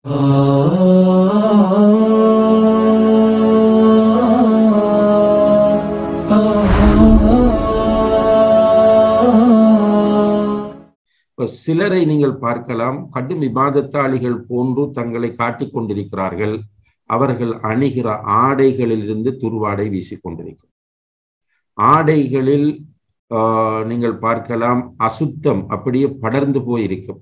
இப்ப சிலரை நீங்கள் பார்க்கலாம் கடும் விவாதத்தாளிகள் போன்று தங்களை காட்டிக் கொண்டிருக்கிறார்கள் அவர்கள் அணிகிற ஆடைகளிலிருந்து துருவாடை வீசிக்கொண்டிருக்கும் ஆடைகளில் ஆஹ், நீங்கள் பார்க்கலாம் அசுத்தம் அப்படியே படர்ந்து போயிருக்கும்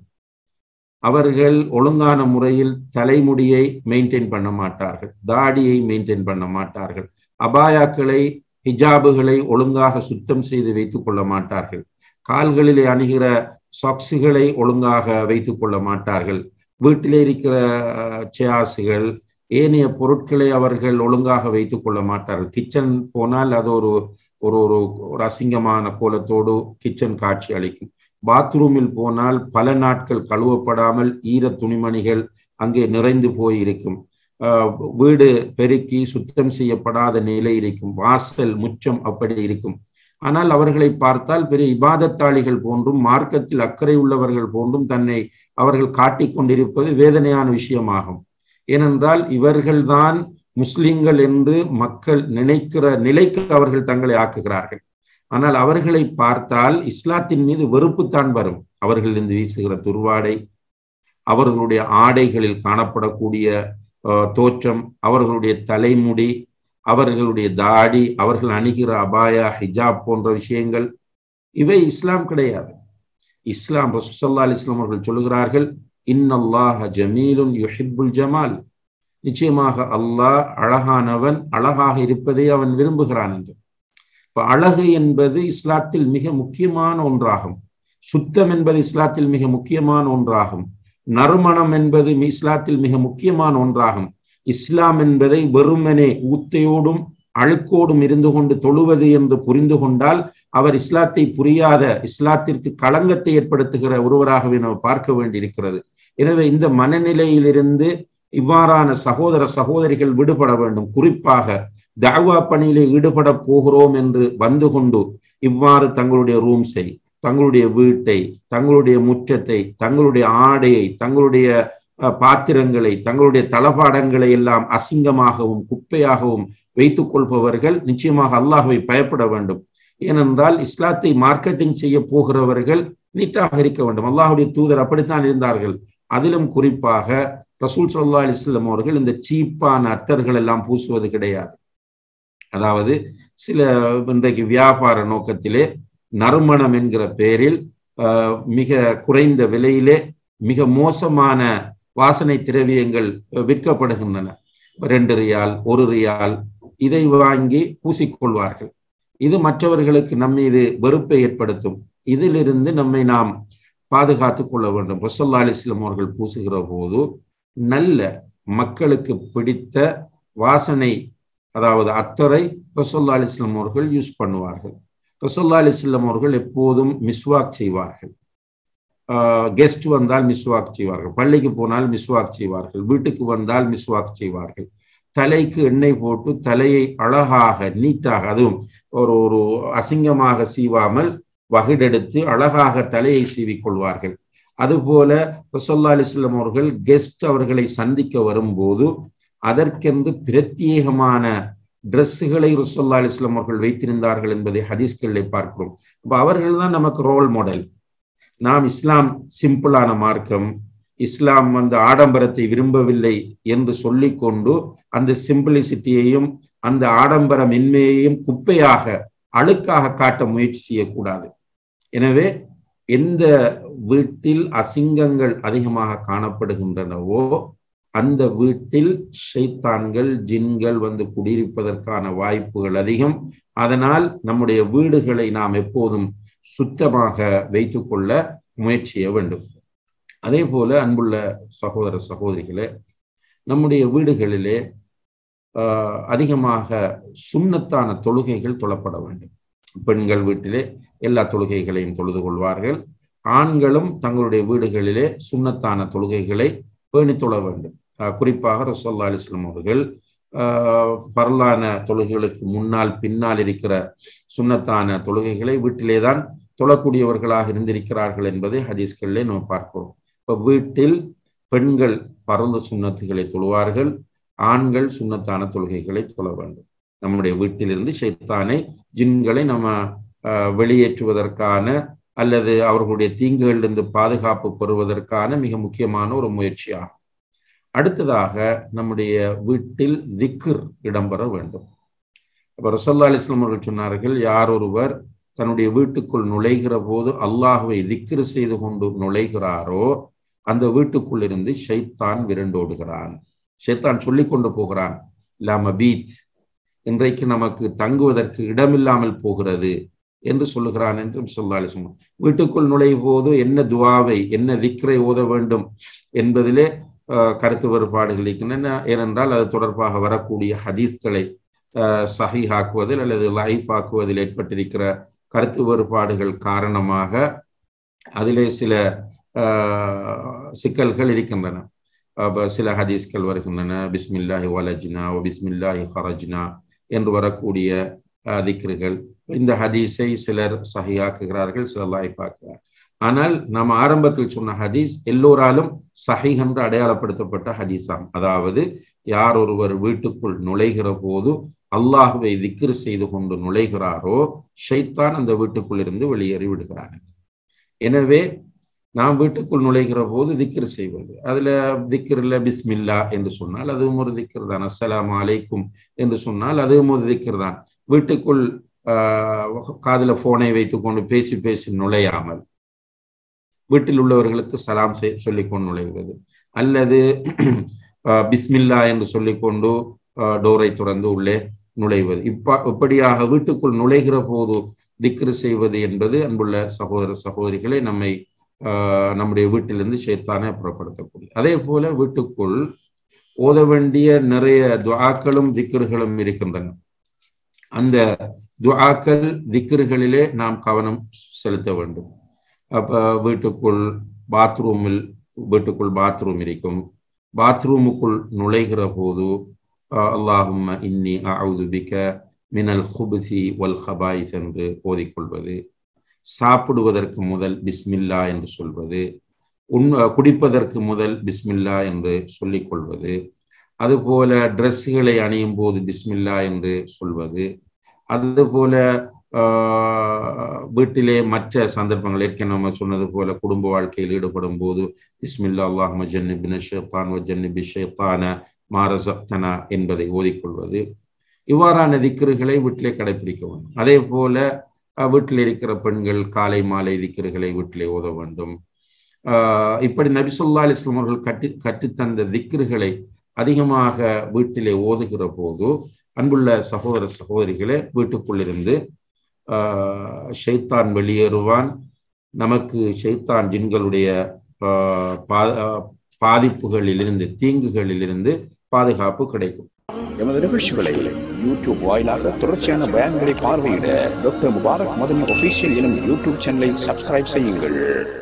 அவர்கள் ஒழுங்கான முறையில் தலைமுடியை மெயின்டைன் பண்ண மாட்டார்கள் தாடியை மெயின்டைன் பண்ண மாட்டார்கள் அபாயாக்களை ஹிஜாபுகளை ஒழுங்காக சுத்தம் செய்து வைத்துக் கொள்ள மாட்டார்கள் கால்களிலே அணுகிற சாக்ஸுகளை ஒழுங்காக வைத்துக் கொள்ள மாட்டார்கள் வீட்டிலே இருக்கிற சேயாசுகள் ஏனைய பொருட்களை அவர்கள் ஒழுங்காக வைத்துக் கொள்ள மாட்டார்கள் கிச்சன் போனால் அது ஒரு ஒரு ஒரு ஒரு அசிங்கமான கோலத்தோடு கிச்சன் காட்சி அளிக்கும் பாத்ரூமில் போனால் பல நாட்கள் கழுவப்படாமல் ஈர துணிமணிகள் அங்கே நிறைந்து போய் இருக்கும் ஆஹ் வீடு பெருக்கி சுத்தம் செய்யப்படாத நிலை இருக்கும் வாசல் முச்சம் அப்படி இருக்கும் ஆனால் அவர்களை பார்த்தால் பெரிய இபாதத்தாளிகள் போன்றும் மார்க்கத்தில் அக்கறை உள்ளவர்கள் போன்றும் தன்னை அவர்கள் காட்டிக் கொண்டிருப்பது வேதனையான விஷயமாகும் ஏனென்றால் இவர்கள்தான் முஸ்லிம்கள் என்று மக்கள் நினைக்கிற நிலைக்கு அவர்கள் தங்களை ஆக்குகிறார்கள் ஆனால் அவர்களை பார்த்தால் இஸ்லாத்தின் மீது வெறுப்புத்தான் வரும் அவர்கள் இருந்து வீசுகிற துர்வாடை அவர்களுடைய ஆடைகளில் காணப்படக்கூடிய அஹ், தோற்றம் அவர்களுடைய தலைமுடி அவர்களுடைய தாடி அவர்கள் அணிகிற அபாயா ஹிஜாப் போன்ற விஷயங்கள் இவை இஸ்லாம் கிடையாது இஸ்லாம் ரசூசல்லா அலிஸ்லாம் அவர்கள் சொல்லுகிறார்கள் இன்னல்லாஹ ஜமீலுன் யுஹிப்புல் ஜமால் நிச்சயமாக அல்லாஹ் அழகானவன் அழகாக இருப்பதை அவன் விரும்புகிறான் என்று இப்ப அழகு என்பது இஸ்லாத்தில் மிக முக்கியமான ஒன்றாகும் சுத்தம் என்பது இஸ்லாத்தில் மிக முக்கியமான ஒன்றாகும் நறுமணம் என்பது மி- இஸ்லாத்தில் மிக முக்கியமான ஒன்றாகும் இஸ்லாம் என்பதை வெறுமனே ஊத்தையோடும் அழுக்கோடும் இருந்து கொண்டு தொழுவது என்று புரிந்து கொண்டால் அவர் இஸ்லாத்தை புரியாத இஸ்லாத்திற்கு களங்கத்தை ஏற்படுத்துகிற ஒருவராகவே நாம் பார்க்க வேண்டியிருக்கிறது எனவே இந்த மனநிலையிலிருந்து இவ்வாறான சகோதர சகோதரிகள் விடுபட வேண்டும் குறிப்பாக தாவா பணியிலே ஈடுபட போகிறோம் என்று வந்து கொண்டு இவ்வாறு தங்களுடைய ரூம்ஸை தங்களுடைய வீட்டை தங்களுடைய முற்றத்தை தங்களுடைய ஆடையை தங்களுடைய அஹ், பாத்திரங்களை தங்களுடைய தளபாடங்களை எல்லாம் அசிங்கமாகவும் குப்பையாகவும் வைத்துக் கொள்பவர்கள் நிச்சயமாக அல்லாஹ்வை பயப்பட வேண்டும் ஏனென்றால் இஸ்லாத்தை மார்க்கெட்டிங் செய்ய போகிறவர்கள் நீட்டாக இருக்க வேண்டும் அல்லாஹுடைய தூதர் அப்படித்தான் இருந்தார்கள் அதிலும் குறிப்பாக ரசூல் சல்லா அலிஸ்லாம் அவர்கள் இந்த சீப்பான அத்தர்கள் எல்லாம் பூசுவது கிடையாது அதாவது சில இன்றைக்கு வியாபார நோக்கத்திலே நறுமணம் என்கிற பெயரில் ஆஹ், மிக குறைந்த விலையிலே மிக மோசமான வாசனை திரவியங்கள் அஹ், விற்கப்படுகின்றன ரெண்டு ரியால் ஒரு ரியால் இதை வாங்கி பூசிக்கொள்வார்கள் இது மற்றவர்களுக்கு நம் மீது வெறுப்பை ஏற்படுத்தும் இதிலிருந்து நம்மை நாம் பாதுகாத்துக் கொள்ள வேண்டும் ரசல்லா அலிஸ்லாம் அவர்கள் பூசுகிற போது நல்ல மக்களுக்கு பிடித்த வாசனை அதாவது அத்தரை ரசோல்லா அலிஸ்லாம் அவர்கள் யூஸ் பண்ணுவார்கள் ரசோல்லா அலிஸ்லாம் அவர்கள் எப்போதும் மிஸ்வாக் செய்வார்கள் கெஸ்ட் வந்தால் மிஸ்வாக் செய்வார்கள் பள்ளிக்கு போனால் மிஸ்வாக் செய்வார்கள் வீட்டுக்கு வந்தால் மிஸ்வாக் செய்வார்கள் தலைக்கு எண்ணெய் போட்டு தலையை அழகாக நீட்டாக அதுவும் ஒரு ஒரு அசிங்கமாக சீவாமல் வகிடெடுத்து அழகாக தலையை சீவிக்கொள்வார்கள் அதுபோல ரசோல்லா அலிஸ்லாம் அவர்கள் கெஸ்ட் அவர்களை சந்திக்க வரும்போது அதற்கென்று பிரத்யேகமான ட்ரெஸ்ஸுகளை ரசோல்லா அலிஸ்லாம் அவர்கள் வைத்திருந்தார்கள் என்பதை ஹதீஸ்களிலே பார்க்கிறோம் அப்ப அவர்கள் தான் நமக்கு ரோல் மாடல் நாம் இஸ்லாம் சிம்பிளான மார்க்கம் இஸ்லாம் அந்த ஆடம்பரத்தை விரும்பவில்லை என்று சொல்லிக்கொண்டு அந்த சிம்பிளிசிட்டியையும் அந்த ஆடம்பரமின்மையையும் குப்பையாக அழுக்காக காட்ட முயற்சி செய்யக்கூடாது எனவே எந்த வீட்டில் அசிங்கங்கள் அதிகமாக காணப்படுகின்றனவோ அந்த வீட்டில் ஷைத்தான்கள் ஜின்கள் வந்து குடியிருப்பதற்கான வாய்ப்புகள் அதிகம் அதனால் நம்முடைய வீடுகளை நாம் எப்போதும் சுத்தமாக வைத்துக்கொள்ள முயற்சி செய்ய வேண்டும் அதே போல அன்புள்ள சகோதர சகோதரிகளே நம்முடைய வீடுகளிலே ஆஹ், அதிகமாக சுண்ணத்தான தொழுகைகள் தொழப்பட வேண்டும் பெண்கள் வீட்டிலே எல்லா தொழுகைகளையும் தொழுது கொள்வார்கள் ஆண்களும் தங்களுடைய வீடுகளிலே சுண்ணத்தான தொழுகைகளை பேணி தொழ வேண்டும் ஆஹ், குறிப்பாக ரசோல்லா அலிஸ்லாம் அவர்கள் ஆஹ், பரலான தொழுகைகளுக்கு முன்னால் பின்னால் இருக்கிற சுண்ணத்தான தொழுகைகளை வீட்டிலே தான் தொழக்கூடியவர்களாக இருந்திருக்கிறார்கள் என்பதை ஹதீஸ்களிலே நாம் பார்க்கிறோம் இப்போ வீட்டில் பெண்கள் பரந்து சுண்ணத்துகளை தொழுவார்கள் ஆண்கள் சுண்ணத்தான தொழுகைகளை தொழ வேண்டும் நம்முடைய வீட்டிலிருந்து ஷைத்தானை ஜின்களை நம்ம வெளியேற்றுவதற்கான அல்லது அவர்களுடைய தீங்குகளிலிருந்து பாதுகாப்பு பெறுவதற்கான மிக முக்கியமான ஒரு முயற்சியாகும் அடுத்ததாக நம்முடைய வீட்டில் திக்ர் இடம்பெற வேண்டும் அப்ப ரசல்லா அலிஸ்லாம் அவர்கள் சொன்னார்கள் யார் ஒருவர் தன்னுடைய வீட்டுக்குள் நுழைகிற போது அல்லாஹுவை திக்ரு செய்து கொண்டு நுழைகிறாரோ அந்த வீட்டுக்குள் இருந்து ஷைத்தான் விரண்டோடுகிறான் ஷைத்தான் சொல்லி கொண்டு போகிறான் இல்லாம பீத் இன்றைக்கு நமக்கு தங்குவதற்கு இடமில்லாமல் போகிறது என்று சொல்லுகிறான் என்றும் சொல்லாலே சொன்னான் வீட்டுக்குள் நுழையும் போது என்ன துவாவை என்ன திக்ரை ஓத வேண்டும் என்பதிலே கருத்து வேறுபாடுகள் இருக்கின்றன ஏனென்றால் அது தொடர்பாக வரக்கூடிய ஹதீஸ்களை சஹிஹாக்குவதில் அல்லது லைஃப் ஆக்குவதில் ஏற்பட்டிருக்கிற கருத்து வேறுபாடுகள் காரணமாக அதிலே சில சிக்கல்கள் இருக்கின்றன சில ஹதீஸ்கள் வருகின்றன பிஸ்மில்லாஹி வலஜினா ஓ பிஸ்மில்லாஹி ஹரஜ்னா என்று வரக்கூடிய திக்ருகள் இந்த ஹதீஸை சிலர் சஹியாக்குகிறார்கள் சிலர் லாய்ப்பாக்குகிறார் ஆனால் நாம் ஆரம்பத்தில் சொன்ன ஹதீஸ் எல்லோராலும் சஹி என்று அடையாளப்படுத்தப்பட்ட ஹதீஸாம் அதாவது யார் ஒருவர் வீட்டுக்குள் நுழைகிற போது அல்லாஹுவை திக்ரு செய்து கொண்டு நுழைகிறாரோ ஷைத்தான் அந்த வீட்டுக்குள் இருந்து வெளியேறி விடுகிறார் எனவே நாம் வீட்டுக்குள் நுழைகிற போது திக்ரு செய்வது அதுல திக்ரில் பிஸ்மில்லா என்று சொன்னால் அதுவும் ஒரு திக்ர் தான் அஸ்ஸலாம் அலைக்கும் என்று சொன்னால் அதுவும் ஒரு திக்ர் தான் வீட்டுக்குள் காதுல போனை வைத்துக்கொண்டு பேசி பேசி நுழையாமல் வீட்டில் உள்ளவர்களுக்கு சலாம் சொல்லிக்கொண்டு நுழைவது அல்லது பிஸ்மில்லா என்று சொல்லிக்கொண்டு டோரை திறந்து உள்ளே நுழைவது இப்ப இப்படியாக வீட்டுக்குள் நுழைகிற போது திக்ரு செய்வது என்பது அன்புள்ள சகோதர சகோதரிகளை நம்மை நம்முடைய வீட்டிலிருந்து சேத்தானே புறப்படுத்தக்கூடிய அதே போல வீட்டுக்குள் ஓத வேண்டிய நிறைய துவாக்களும் திக்கர்களும் இருக்கின்றன அந்த துவாக்கள் திக்கர்களிலே நாம் கவனம் செலுத்த வேண்டும் அப்ப வீட்டுக்குள் பாத்ரூமில் வீட்டுக்குள் பாத்ரூம் இருக்கும் பாத்ரூமுக்குள் நுழைகிற போது அல்லாஹும் இன்னி அவுது பிக்க மினல் ஹுபுசி வல் ஹபாயிஸ் என்று ஓதிக்கொள்வது சாப்பிடுவதற்கு முதல் பிஸ்மில்லா என்று சொல்வது உண் குடிப்பதற்கு முதல் பிஸ்மில்லா என்று சொல்லிக் கொள்வது அதுபோல ட்ரெஸ்ஸுகளை அணியும் போது பிஸ்மில்லா என்று சொல்வது அதுபோல வீட்டிலே மற்ற சந்தர்ப்பங்கள் ஏற்கனவே நம்ம சொன்னது போல குடும்ப வாழ்க்கையில் ஈடுபடும் போது பிஸ்மில்லா அல்லாஹ் ஜன்னிபின் ஷேத்தான் ஜன்னிபி ஷேத்தான மாரசப்தனா என்பதை ஓதிக்கொள்வது இவ்வாறான திக்கர்களை வீட்டிலே கடைபிடிக்க வேண்டும் அதே போல வீட்டில் இருக்கிற பெண்கள் காலை மாலை திக்கர்களை வீட்டிலே ஓத வேண்டும் இப்படி நபிசுல்லா அலிஸ்லாம் அவர்கள் கட்டி கற்றுத்தந்த திக்கர்களை அதிகமாக வீட்டிலே ஓதுகிற போது அன்புள்ள சகோதர சகோதரிகளே வீட்டுக்குள்ளிருந்து ஷைத்தான் வெளியேறுவான் நமக்கு ஷைத்தான் ஜின்களுடைய பாதிப்புகளிலிருந்து தீங்குகளிலிருந்து பாதுகாப்பு கிடைக்கும் எமது நிகழ்ச்சிகளை யூடியூப் வாயிலாக தொடர்ச்சியான பயான்களை பார்வையிட டாக்டர் முபாரக் மதனி ஒஃபீஷியல் எனும் யூடியூப் சேனலை சப்ஸ்கிரைப் செய்யுங்கள்